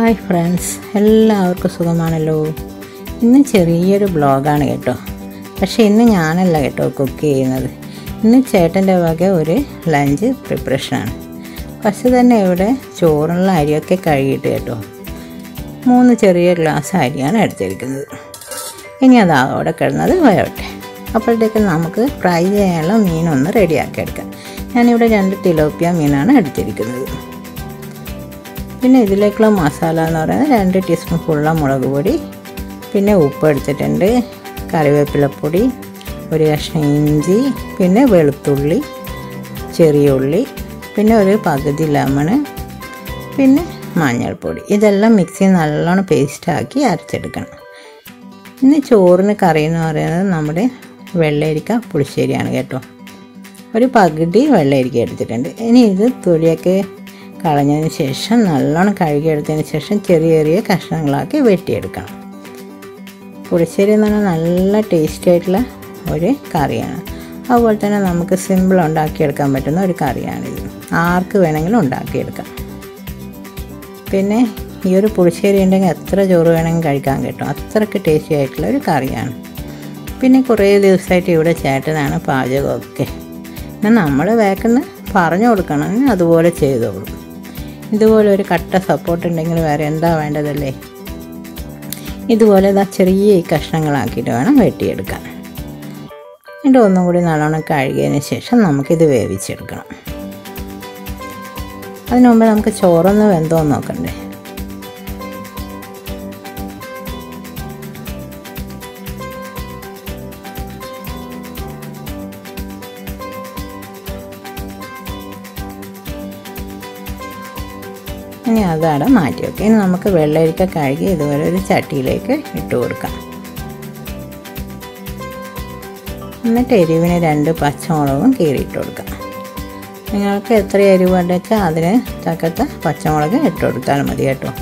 hi friends എല്ലാവർക്കും സുഖമാണല്ലോ ഇന്ന് ചെറിയൊരു ബ്ലോഗാണ് കേട്ടോ പക്ഷേ ഇന്ന് ഞാനല്ല കേട്ടോ കുക്ക് ചെയ്യുന്നത് ഇന്ന് ചേട്ടൻ്റെ വക ഒരു ലഞ്ച് പ്രിപ്പറേഷനാണ് ഫസ്റ്റ് തന്നെ ഇവിടെ ചോറുള്ള അരിയൊക്കെ കഴുകിയിട്ട് കേട്ടോ മൂന്ന് ചെറിയ ഗ്ലാസ് അരിയാണ് എടുത്തിരിക്കുന്നത് ഇനി അത് അവിടെ കിടന്നത് വരട്ടെ അപ്പോഴത്തേക്ക് നമുക്ക് ഫ്രൈ ചെയ്യാനുള്ള മീനൊന്ന് റെഡിയാക്കി എടുക്കാം ഞാനിവിടെ രണ്ട് തിലോപ്പിയ മീനാണ് എടുത്തിരിക്കുന്നത് പിന്നെ ഇതിലേക്കുള്ള മസാല എന്ന് പറയുന്നത് രണ്ട് ടീസ്പൂൺ ഫുള്ള മുളക് പൊടി പിന്നെ ഉപ്പ് എടുത്തിട്ടുണ്ട് കറിവേപ്പിലപ്പൊടി ഒരു കഷ്ണം ഇഞ്ചി പിന്നെ വെളുത്തുള്ളി ചെറിയ ഉള്ളി പിന്നെ ഒരു പകുതി ലെമണ് പിന്നെ മഞ്ഞൾപ്പൊടി ഇതെല്ലാം മിക്സി നല്ലോണം പേസ്റ്റാക്കി അരച്ചെടുക്കണം ഇന്ന് ചോറിന് കറി എന്ന് പറയുന്നത് നമ്മുടെ വെള്ളരിക്ക പുളിശ്ശേരിയാണ് കേട്ടോ ഒരു പകുതി വെള്ളരിക്ക എടുത്തിട്ടുണ്ട് ഇനി ഇത് തൊലിയൊക്കെ കളഞ്ഞതിന് ശേഷം നല്ലോണം കഴുകിയെടുത്തതിന് ശേഷം ചെറിയ ചെറിയ കഷ്ണങ്ങളാക്കി വെട്ടിയെടുക്കണം പുളിശ്ശേരി എന്ന് പറഞ്ഞാൽ നല്ല ടേസ്റ്റി ആയിട്ടുള്ള ഒരു കറിയാണ് അതുപോലെ തന്നെ നമുക്ക് സിമ്പിൾ ഉണ്ടാക്കിയെടുക്കാൻ പറ്റുന്ന ഒരു കറിയാണിത് ആർക്ക് വേണമെങ്കിലും ഉണ്ടാക്കിയെടുക്കാം പിന്നെ ഈ ഒരു പുളിശ്ശേരി ഉണ്ടെങ്കിൽ എത്ര ചോറ് വേണമെങ്കിലും കഴിക്കാൻ കിട്ടും അത്രയ്ക്ക് ടേസ്റ്റി ആയിട്ടുള്ള ഒരു കറിയാണ് പിന്നെ കുറേ ദിവസമായിട്ട് ഇവിടെ ചേട്ടനാണ് പാചകമൊക്കെ എന്നാൽ നമ്മൾ വേക്കുന്ന പറഞ്ഞു കൊടുക്കണം അതുപോലെ ചെയ്തോളൂ ഇതുപോലെ ഒരു കട്ട സപ്പോർട്ട് ഉണ്ടെങ്കിൽ വേറെ എന്താ വേണ്ടതല്ലേ ഇതുപോലെ ഇതാ ചെറിയ ഈ കഷ്ണങ്ങളാക്കിയിട്ട് വേണം വെട്ടിയെടുക്കാൻ എന്നിട്ട് ഒന്നും കൂടി നല്ലോണം കഴുകിയതിന് ശേഷം നമുക്കിത് വേവിച്ചെടുക്കണം അതിനു മുമ്പ് നമുക്ക് ചോറൊന്ന് വെന്തോ നോക്കണ്ടേ ഇനി അതവിടെ മാറ്റി വെക്കാം ഇനി നമുക്ക് വെള്ളരിക്ക കഴുകി ഇതുപോലെ ഒരു ചട്ടിയിലേക്ക് ഇട്ട് കൊടുക്കാം എന്നിട്ട് എരിവിന് രണ്ട് പച്ചമുളകും കീറിയിട്ട് കൊടുക്കാം നിങ്ങൾക്ക് എത്ര എരിവ് വേണ്ട വെച്ചാൽ അതിന് തക്കത്ത പച്ചമുളക് ഇട്ട് കൊടുത്താൽ മതി കേട്ടോ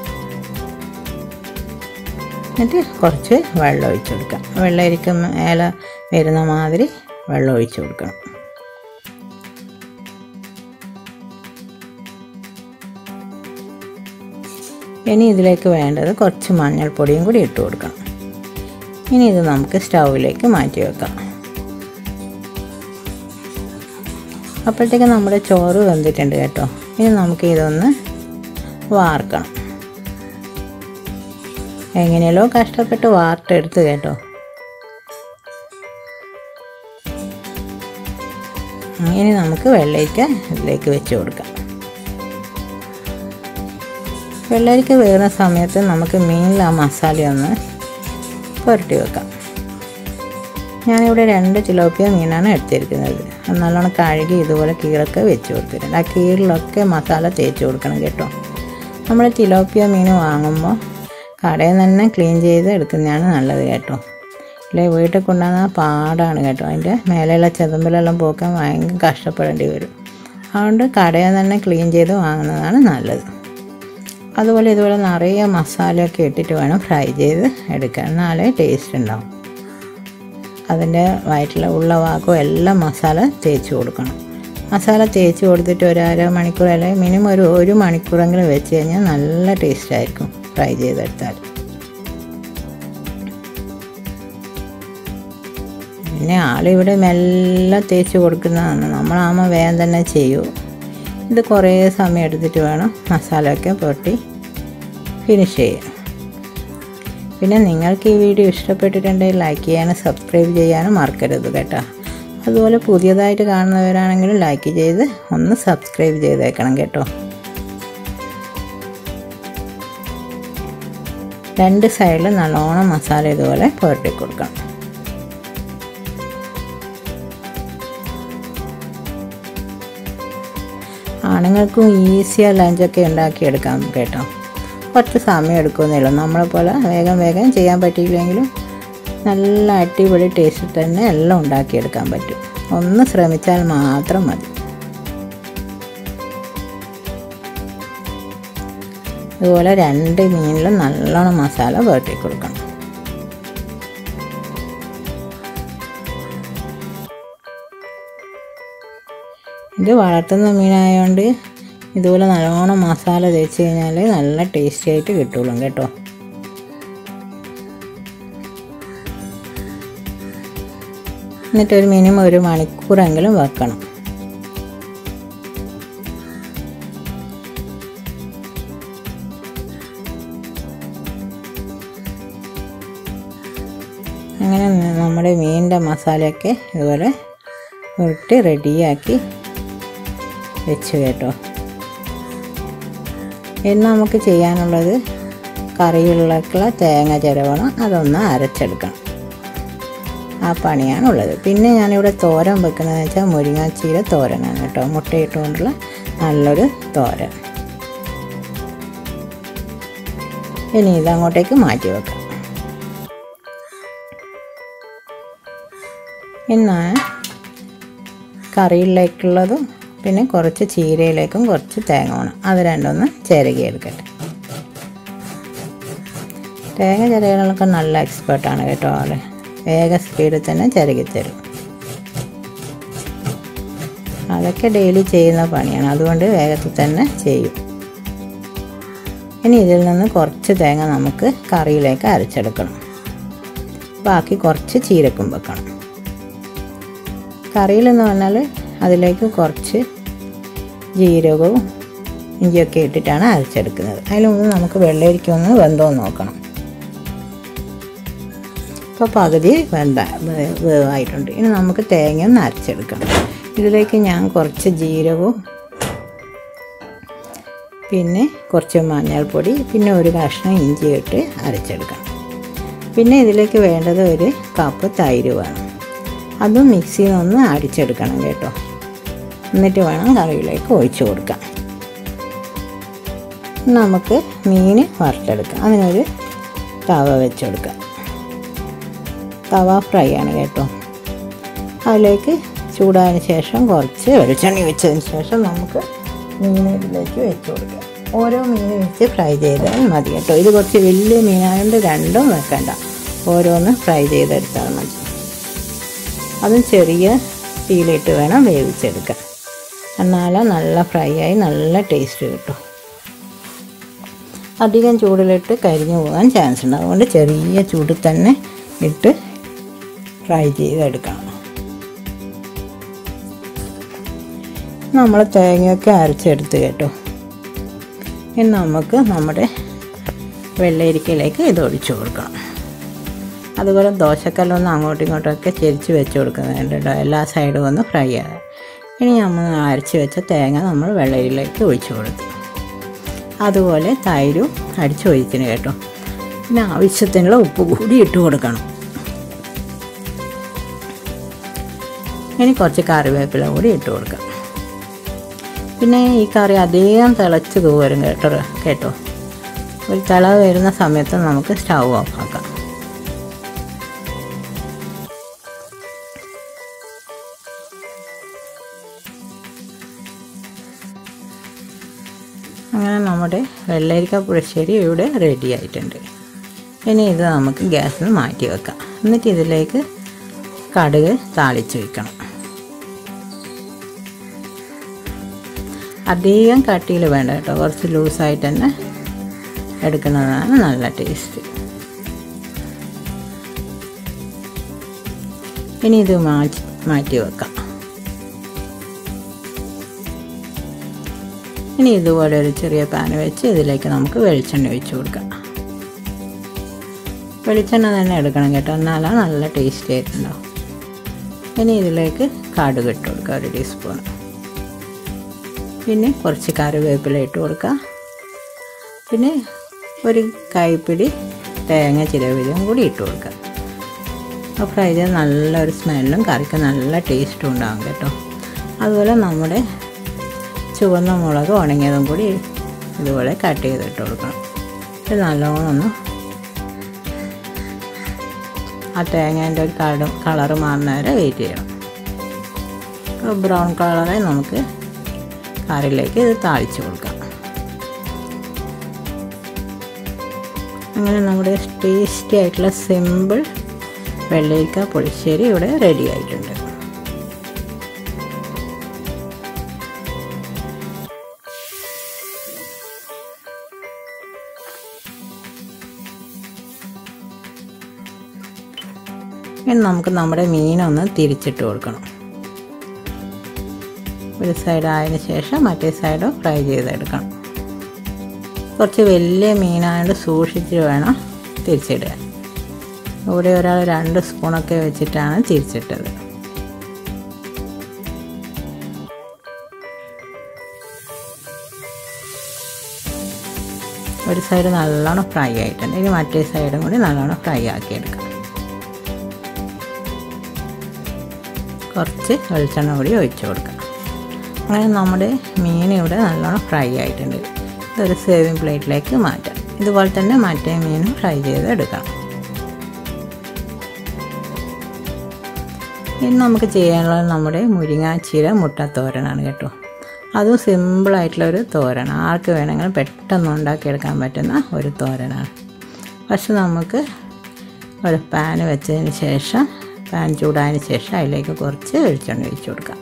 എന്നിട്ട് കുറച്ച് വെള്ളം ഒഴിച്ച് കൊടുക്കാം വെള്ളരിക്ക മേലെ വരുന്ന മാതിരി വെള്ളം ഒഴിച്ച് കൊടുക്കണം ഇനി ഇതിലേക്ക് വേണ്ടത് കുറച്ച് മഞ്ഞൾപ്പൊടിയും കൂടി ഇട്ട് കൊടുക്കണം ഇനി ഇത് നമുക്ക് സ്റ്റൗവിലേക്ക് മാറ്റി വെക്കാം അപ്പോഴത്തേക്ക് നമ്മുടെ ചോറ് വെന്തിട്ടുണ്ട് കേട്ടോ ഇനി നമുക്ക് ഇതൊന്ന് വാർക്കണം എങ്ങനെയല്ലോ കഷ്ടപ്പെട്ട് വാർത്തെടുത്ത് കേട്ടോ ഇനി നമുക്ക് വെള്ളരിക്ക ഇതിലേക്ക് വെച്ച് കൊടുക്കാം വെള്ളരിക്ക വേകുന്ന സമയത്ത് നമുക്ക് മീനിൽ ആ മസാലയൊന്ന് പുരട്ടി വെക്കാം ഞാനിവിടെ രണ്ട് തിലോപ്പിയ മീനാണ് എടുത്തിരിക്കുന്നത് അത് നല്ലോണം കഴുകി ഇതുപോലെ കീറൊക്കെ വെച്ച് കൊടുത്തിട്ടുണ്ട് ആ കീറിലൊക്കെ മസാല തേച്ച് കൊടുക്കണം കേട്ടോ നമ്മൾ തിലോപ്പിയ മീൻ വാങ്ങുമ്പോൾ കടയിൽ നിന്ന് തന്നെ ക്ലീൻ ചെയ്ത് എടുക്കുന്നതാണ് നല്ലത് കേട്ടോ ഇല്ലേ വീട്ടിൽ കൊണ്ടുവന്നാൽ പാടാണ് കേട്ടോ അതിൻ്റെ മേലെയുള്ള ചെതമ്പിലെല്ലാം പോക്കാൻ ഭയങ്കര കഷ്ടപ്പെടേണ്ടി വരും അതുകൊണ്ട് കടയിൽ നിന്ന് തന്നെ ക്ലീൻ ചെയ്ത് വാങ്ങുന്നതാണ് നല്ലത് അതുപോലെ ഇതുപോലെ നിറയെ മസാലയൊക്കെ ഇട്ടിട്ട് വേണം ഫ്രൈ ചെയ്ത് എടുക്കാൻ എന്നാലേ ടേസ്റ്റ് ഉണ്ടാവും അതിൻ്റെ വയറ്റിലെ ഉള്ള ഭാഗവും എല്ലാം മസാല തേച്ച് കൊടുക്കണം മസാല തേച്ച് കൊടുത്തിട്ട് ഒരു അര മണിക്കൂർ അല്ലെങ്കിൽ മിനിമം ഒരു ഒരു മണിക്കൂറെങ്കിലും വെച്ച് കഴിഞ്ഞാൽ നല്ല ടേസ്റ്റ് ആയിരിക്കും ഫ്രൈ ചെയ്തെടുത്താൽ പിന്നെ ആളിവിടെ മെല്ലെ തേച്ച് കൊടുക്കുന്നതാണ് നമ്മളാകുമ്പോൾ വേഗം തന്നെ ചെയ്യൂ ഇത് കുറേ സമയം എടുത്തിട്ട് വേണം മസാലയൊക്കെ പൊട്ടി ഫിനിഷ് ചെയ്യാൻ പിന്നെ നിങ്ങൾക്ക് ഈ വീഡിയോ ഇഷ്ടപ്പെട്ടിട്ടുണ്ടെങ്കിൽ ലൈക്ക് ചെയ്യാനും സബ്സ്ക്രൈബ് ചെയ്യാനും മറക്കരുത് കേട്ടോ അതുപോലെ പുതിയതായിട്ട് കാണുന്നവരാണെങ്കിലും ലൈക്ക് ചെയ്ത് ഒന്ന് സബ്സ്ക്രൈബ് ചെയ്തേക്കണം കേട്ടോ രണ്ട് സൈഡിൽ നല്ലോണം മസാല ഇതുപോലെ പുരട്ടി കൊടുക്കണം ആണുങ്ങൾക്കും ഈസിயாக ലഞ്ചൊക്കെ ഉണ്ടാക്കിയെടുക്കാം കേട്ടോ കുറച്ച് സമയം എടുക്കുമെന്നേ നമ്മളെ പോലെ വേഗം വേഗം ചെയ്യാൻ പറ്റിയില്ലെങ്കിലും നല്ല അടിപൊളി ടേസ്റ്റിൽ തന്നെ എല്ലാം ഉണ്ടാക്കിയെടുക്കാൻ പറ്റും ഒന്ന് ശ്രമിച്ചാൽ മാത്രം മതി അതുപോലെ രണ്ട് മീനിലും നല്ലോണം മസാല പുരട്ടി കൊടുക്കണം ഇത് വളർത്തുന്ന മീനായതുകൊണ്ട് ഇതുപോലെ നല്ലോണം മസാല തേച്ച് കഴിഞ്ഞാൽ നല്ല ടേസ്റ്റി ആയിട്ട് കിട്ടുള്ളൂ കേട്ടോ എന്നിട്ടൊരു മിനിമം ഒരു മണിക്കൂറെങ്കിലും വെക്കണം അങ്ങനെ നമ്മുടെ മീനിൻ്റെ മസാലയൊക്കെ ഇതുപോലെ ഉരുട്ടി റെഡിയാക്കി വെച്ച് കേട്ടോ ഇന്ന് നമുക്ക് ചെയ്യാനുള്ളത് കറികളിലേക്കുള്ള തേങ്ങ ചിരവണം അതൊന്ന് അരച്ചെടുക്കണം ആ പണിയാണുള്ളത് പിന്നെ ഞാനിവിടെ തോരൻ വെക്കുന്നതെന്ന് വെച്ചാൽ മുരിങ്ങാച്ചീര തോരനാണ് കേട്ടോ മുട്ടയിട്ടുകൊണ്ടുള്ള നല്ലൊരു തോരൻ ഇനി ഇതങ്ങോട്ടേക്ക് മാറ്റി വെക്കാം ഇന്ന് കറിയിലേക്കുള്ളതും പിന്നെ കുറച്ച് ചീരയിലേക്കും കുറച്ച് തേങ്ങ വേണം അത് രണ്ടൊന്ന് ചിരകി എടുക്കട്ടെ തേങ്ങ ചിരകളൊക്കെ നല്ല എക്സ്പേർട്ടാണ് കേട്ടോ ആള് വേഗ സ്പീഡിൽ തന്നെ ചിരകി തരും അതൊക്കെ ഡെയിലി ചെയ്യുന്ന പണിയാണ് അതുകൊണ്ട് വേഗത്തിൽ തന്നെ ചെയ്യും ഇനി ഇതിൽ നിന്ന് കുറച്ച് തേങ്ങ നമുക്ക് കറിയിലേക്ക് അരച്ചെടുക്കണം ബാക്കി കുറച്ച് ചീരക്കും വെക്കണം കറിയിലെന്ന് പറഞ്ഞാൽ അതിലേക്ക് കുറച്ച് ജീരകവും ഇഞ്ചിയൊക്കെ ഇട്ടിട്ടാണ് അരച്ചെടുക്കുന്നത് അതിന് മുമ്പ് നമുക്ക് വെള്ളരിക്ക ഒന്ന് വെന്തോ നോക്കണം ഇപ്പോൾ പകുതി വെന്ത വേ- വേവായിട്ടുണ്ട് ഇനി നമുക്ക് തേങ്ങ ഒന്ന് അരച്ചെടുക്കണം ഇതിലേക്ക് ഞാൻ കുറച്ച് ജീരകവും പിന്നെ കുറച്ച് മഞ്ഞൾപ്പൊടി പിന്നെ ഒരു കഷ്ണം ഇഞ്ചി ഇട്ട് അരച്ചെടുക്കണം പിന്നെ ഇതിലേക്ക് വേണ്ടത് ഒരു കപ്പ് തൈര് വേണം അതും മിക്സിയിൽ നിന്ന് അടിച്ചെടുക്കണം കേട്ടോ എന്നിട്ട് വേണം കറിയിലേക്ക് ഒഴിച്ചു കൊടുക്കാം നമുക്ക് മീൻ വറുത്തെടുക്കാം അതിനൊരു തവ വെച്ചെടുക്കാം തവ ഫ്രൈ ആണ് കേട്ടോ അതിലേക്ക് ചൂടായതിന് ശേഷം കുറച്ച് വെളിച്ചെണ്ണ വെച്ചതിന് ശേഷം നമുക്ക് മീൻ ഇതിലേക്ക് വെച്ച് കൊടുക്കാം ഓരോ മീൻ വെച്ച് ഫ്രൈ ചെയ്താൽ മതി കേട്ടോ ഇത് കുറച്ച് വലിയ മീനായതുകൊണ്ട് രണ്ടും വെക്കണ്ട ഓരോന്ന് ഫ്രൈ ചെയ്തെടുത്താൽ മതി അതും ചെറിയ തീയിലിട്ട് വേണം വേവിച്ചെടുക്കാൻ എന്നാലേ നല്ല ഫ്രൈ ആയി നല്ല ടേസ്റ്റ് കിട്ടും അധികം ചൂടിലിട്ട് കരിഞ്ഞു പോകാൻ ചാൻസ് ഉണ്ട് അതുകൊണ്ട് ചെറിയ ചൂടിൽ തന്നെ ഇട്ട് ഫ്രൈ ചെയ്തെടുക്കണം നമ്മൾ തേങ്ങയൊക്കെ അരച്ചെടുത്ത് കേട്ടോ ഇനി നമുക്ക് നമ്മുടെ വെള്ളരിക്കയിലേക്ക് ഇത് ഒഴിച്ചു കൊടുക്കണം അതുപോലെ ദോശക്കല്ലൊന്ന് അങ്ങോട്ടും ഇങ്ങോട്ടൊക്കെ ചെരിച്ച് വെച്ച് കൊടുക്കുന്നുണ്ട് കേട്ടോ എല്ലാ സൈഡും ഒന്ന് ഫ്രൈ ആകാം ഇനി നമ്മൾ അരച്ച് വെച്ച തേങ്ങ നമ്മൾ വെള്ളരിയിലേക്ക് ഒഴിച്ചു കൊടുത്തു അതുപോലെ തൈരും അടിച്ചൊഴിത്തിന് കേട്ടോ പിന്നെ ആവശ്യത്തിനുള്ള ഉപ്പ് കൂടി ഇട്ട് കൊടുക്കണം ഇനി കുറച്ച് കറിവേപ്പില കൂടി ഇട്ട് കൊടുക്കാം പിന്നെ ഈ കറി അധികം തിളച്ച് തൂവരും കേട്ടോ കേട്ടോ ഒരു തിള വരുന്ന സമയത്ത് നമുക്ക് സ്റ്റൗ ഓഫ് ആക്കാം അങ്ങനെ നമ്മുടെ വെള്ളരിക്ക പുളിശ്ശേരി ഇവിടെ റെഡി ആയിട്ടുണ്ട് ഇനി ഇത് നമുക്ക് ഗ്യാസിൽ നിന്ന് മാറ്റി വെക്കാം എന്നിട്ട് ഇതിലേക്ക് കടുക് താളിച്ച് വയ്ക്കണം അധികം കട്ടിയിൽ വേണ്ട കേട്ടോ കുറച്ച് ലൂസായിട്ട് തന്നെ എടുക്കുന്നതാണ് നല്ല ടേസ്റ്റ് ഇനി ഇത് മാറ്റി മാറ്റി വെക്കാം ഇനി ഇതുപോലെ ഒരു ചെറിയ പാൻ വെച്ച് ഇതിലേക്ക് നമുക്ക് വെളിച്ചെണ്ണ ഒഴിച്ച് കൊടുക്കാം വെളിച്ചെണ്ണ തന്നെ എടുക്കണം കേട്ടോ എന്നാലാണ് നല്ല ടേസ്റ്റി ആയിട്ടുണ്ടാവും ഇനി ഇതിലേക്ക് കടുക് ഇട്ട് കൊടുക്കുക ഒരു ടീസ്പൂൺ പിന്നെ കുറച്ച് കറിവേപ്പില ഇട്ട് കൊടുക്കുക പിന്നെ ഒരു കൈപ്പിടി തേങ്ങ ചിരവിലും കൂടി ഇട്ട് കൊടുക്കുക അപ്പോൾ ഫ്രൈ ചെയ്ത് നല്ലൊരു സ്മെല്ലും കറിക്ക് നല്ല ടേസ്റ്റും ഉണ്ടാകും കേട്ടോ അതുപോലെ നമ്മുടെ ചുവന്ന മുളക് ഉണങ്ങിയതും കൂടി ഇതുപോലെ കട്ട് ചെയ്തിട്ട് കൊടുക്കണം ഇത് നല്ലോണം ഒന്ന് ആ തേങ്ങേൻ്റെ ഒരു കളർ കളറ് മാറുന്ന വരെ വെയിറ്റ് ചെയ്യണം അപ്പോൾ ബ്രൗൺ കളറെ നമുക്ക് കറിയിലേക്ക് ഇത് താളിച്ച് കൊടുക്കാം അങ്ങനെ നമ്മുടെ ടേസ്റ്റി ആയിട്ടുള്ള സിമ്പിൾ വെള്ളരിക്ക പുളിശ്ശേരി ഇവിടെ റെഡി ആയിട്ടുണ്ട് ഇനി നമുക്ക് നമ്മുടെ മീനൊന്ന് തിരിച്ചിട്ട് കൊടുക്കണം ഒരു സൈഡ് ആയതിനു ശേഷം മറ്റേ സൈഡ് ഫ്രൈ ചെയ്തെടുക്കണം കുറച്ച് വലിയ മീനായതുകൊണ്ട് സൂക്ഷിച്ച് വേണം തിരിച്ചിടുക ഇവിടെ ഒരാൾ രണ്ട് സ്പൂണൊക്കെ വെച്ചിട്ടാണ് തിരിച്ചിട്ടത് ഒരു സൈഡ് നല്ലോണം ഫ്രൈ ആയിട്ടുണ്ട് ഇനി മറ്റേ സൈഡും കൂടി നല്ലോണം ഫ്രൈ ആക്കിയെടുക്കാം കുറച്ച് വെളിച്ചെണ്ണ കൂടി ഒഴിച്ചു കൊടുക്കാം അങ്ങനെ നമ്മുടെ മീൻ ഇവിടെ നല്ലോണം ഫ്രൈ ആയിട്ടുണ്ട് ഇതൊരു സേവിങ് പ്ലേറ്റിലേക്ക് മാറ്റാം ഇതുപോലെ തന്നെ മറ്റേ മീനും ഫ്രൈ ചെയ്ത് എടുക്കാം ഇനി നമുക്ക് ചെയ്യാനുള്ളത് നമ്മുടെ മുരിങ്ങാച്ചീര മുട്ടത്തോരനാണ് കേട്ടോ അതും സിമ്പിളായിട്ടുള്ളൊരു തോരനാണ് ആർക്ക് വേണമെങ്കിലും പെട്ടെന്ന് ഉണ്ടാക്കിയെടുക്കാൻ പറ്റുന്ന ഒരു തോരനാണ് പക്ഷെ നമുക്ക് ഒരു പാൻ വെച്ചതിന് ശേഷം പാൻ ചൂടായതിന് ശേഷം അതിലേക്ക് കുറച്ച് വെളിച്ചെണ്ണ ഒഴിച്ചു കൊടുക്കാം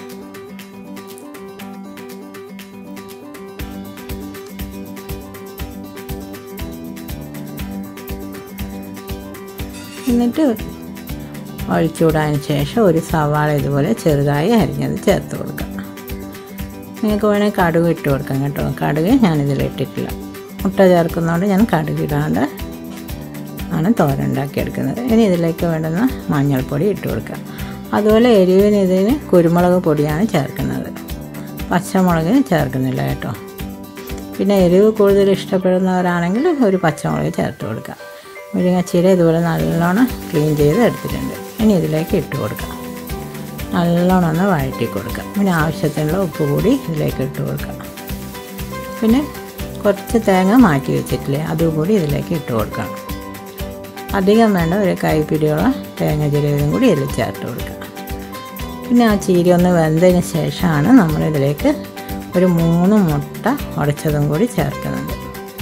എന്നിട്ട് ഒഴിച്ചുവിടാൻ ശേഷം ഒരു സവാള ഇതുപോലെ ചെറുതായി അരിഞ്ഞത് ചേർത്ത് കൊടുക്കാം നിങ്ങൾക്ക് വേണമെങ്കിൽ കടുക് ഇട്ട് കൊടുക്കാം കേട്ടോ കടുക് ഞാനിതിൽ ഇട്ടിട്ടില്ല മുട്ട ചേർക്കുന്നതുകൊണ്ട് ഞാൻ കടുക് ഇടാണ്ട് ആണ് തോരൻ ഉണ്ടാക്കിയെടുക്കുന്നത് ഇനി ഇതിലേക്ക് വേണ്ടുന്ന മഞ്ഞൾപ്പൊടി ഇട്ട് കൊടുക്കുക അതുപോലെ എരിവിന് ഇതിന് കുരുമുളക് പൊടിയാണ് ചേർക്കുന്നത് പച്ചമുളക് ചേർക്കുന്നില്ല കേട്ടോ പിന്നെ എരിവ് കൂടുതൽ ഇഷ്ടപ്പെടുന്നവരാണെങ്കിൽ ഒരു പച്ചമുളക് ചേർത്ത് കൊടുക്കുക മുരിങ്ങച്ചീര ഇതുപോലെ നല്ലോണം ക്ലീൻ ചെയ്ത് എടുത്തിട്ടുണ്ട് ഇനി ഇതിലേക്ക് ഇട്ട് കൊടുക്കാം നല്ലോണം ഒന്ന് വഴറ്റി കൊടുക്കാം പിന്നെ ആവശ്യത്തിനുള്ള ഉപ്പ് കൂടി ഇതിലേക്ക് ഇട്ട് കൊടുക്കാം പിന്നെ കുറച്ച് തേങ്ങ മാറ്റി വെച്ചിട്ടില്ലേ അതുകൂടി ഇതിലേക്ക് ഇട്ട് കൊടുക്കണം അധികം വേണ്ട ഒരു കൈപ്പിടിയോളം തേങ്ങ ചിരവിയും കൂടി ഇതിൽ ചേർത്ത് കൊടുക്കുക പിന്നെ ആ ചീര ഒന്ന് വെന്തതിന് ശേഷമാണ് നമ്മൾ ഇതിലേക്ക് ഒരു മൂന്ന് മുട്ട ഉടച്ചതും കൂടി ചേർക്കുന്നുണ്ട്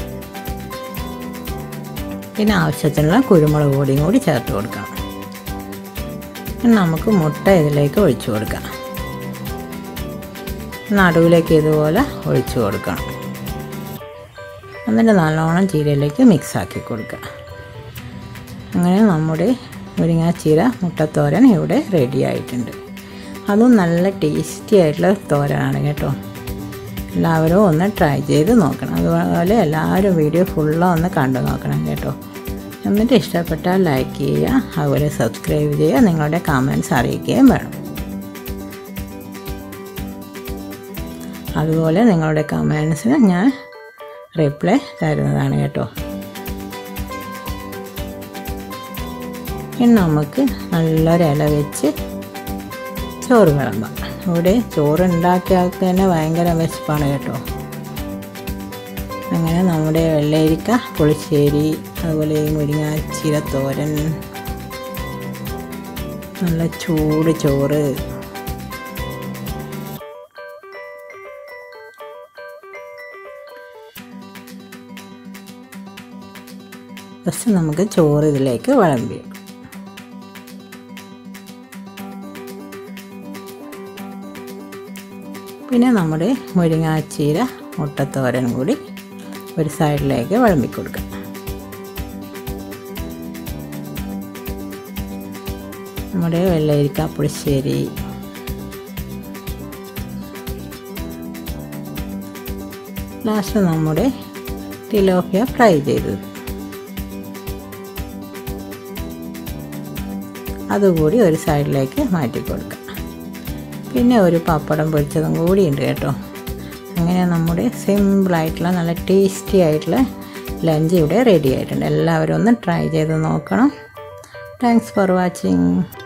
പിന്നെ ആവശ്യത്തിനുള്ള കുരുമുളക് പൊടിയും കൂടി ചേർത്ത് കൊടുക്കണം ഇനി നമുക്ക് മുട്ട ഇതിലേക്ക് ഒഴിച്ചു കൊടുക്കാം നടുവിലേക്ക് ഇതുപോലെ ഒഴിച്ചു കൊടുക്കണം എന്നിട്ട് നല്ലോണം ചീരയിലേക്ക് മിക്സ് ആക്കി കൊടുക്കുക അങ്ങനെ നമ്മുടെ മുരിങ്ങാച്ചീര മുട്ടത്തോരൻ ഇവിടെ റെഡി ആയിട്ടുണ്ട് അതും നല്ല ടേസ്റ്റി ആയിട്ടുള്ള തോരനാണ് കേട്ടോ എല്ലാവരും ഒന്ന് ട്രൈ ചെയ്ത് നോക്കണം അതുപോലെ എല്ലാവരും വീഡിയോ ഫുള്ള് ഒന്ന് കണ്ടു നോക്കണം കേട്ടോ എന്നിട്ട് ഇഷ്ടപ്പെട്ടാൽ ലൈക്ക് ചെയ്യുക അതുപോലെ സബ്സ്ക്രൈബ് ചെയ്യുക നിങ്ങളുടെ കമൻസ് അറിയിക്കുകയും വേണം അതുപോലെ നിങ്ങളുടെ കമൻസിന് ഞാൻ റിപ്ലൈ തരുന്നതാണ് കേട്ടോ ഇനി നമുക്ക് നല്ലൊരു ഇല വെച്ച് ചോറ് വിളമ്പാം ഇവിടെ ചോറ് ഉണ്ടാക്കിയാൾക്ക് തന്നെ ഭയങ്കര വിശപ്പാണ് കേട്ടോ അങ്ങനെ നമ്മുടെ വെള്ളരിക്ക പുളിശ്ശേരി അതുപോലെ ഈ മുരിങ്ങാച്ചീര തോരൻ നല്ല ചൂട് ചോറ് ഫസ്റ്റ് നമുക്ക് ചോറ് ഇതിലേക്ക് വിളമ്പി പിന്നെ നമ്മുടെ മുരിങ്ങാച്ചീര മുട്ടത്തോരൻ കൂടി ഒരു സൈഡിലേക്ക് വിളമ്പി കൊടുക്കാം നമ്മുടെ വെള്ളരിക്ക പുളിശ്ശേരി ലാസ്റ്റ് നമ്മുടെ തിലോപ്പിയ ഫ്രൈ ചെയ്തത് അതുകൂടി ഒരു സൈഡിലേക്ക് മാറ്റി കൊടുക്കാം പിന്നെ ഒരു പപ്പടം പൊരിച്ചതും കൂടി ഉണ്ട് കേട്ടോ അങ്ങനെ നമ്മുടെ സിമ്പിളായിട്ടുള്ള നല്ല ടേസ്റ്റി ആയിട്ടുള്ള ലഞ്ച് ഇവിടെ റെഡി ആയിട്ടുണ്ട് എല്ലാവരും ഒന്ന് ട്രൈ ചെയ്ത് നോക്കണം താങ്ക്സ് ഫോർ വാച്ചിങ്